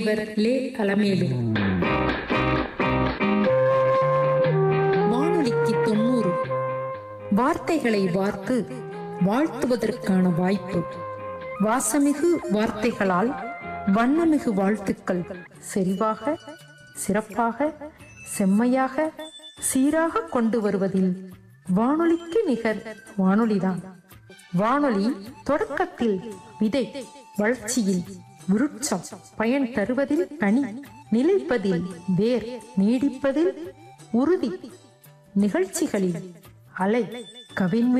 முனைவர் லே அலமேலு வானொலிக்கு தொண்ணூறு வார்த்தைகளை வார்த்து வாழ்த்துவதற்கான வாய்ப்பு வாசமிகு வார்த்தைகளால் வண்ணமிகு வாழ்த்துக்கள் செறிவாக சிறப்பாக செம்மையாக சீராக கொண்டு வருவதில் வானொலிக்கு நிகர் வானொலிதான் வானொலி தொடக்கத்தில் விதை வளர்ச்சியில் விருட்சம் பயன் தருவதில் கனி நிலைப்பதில் வேர் நீடிப்பதில் உறுதி நிகழ்ச்சிகளில் அலை கவின்மை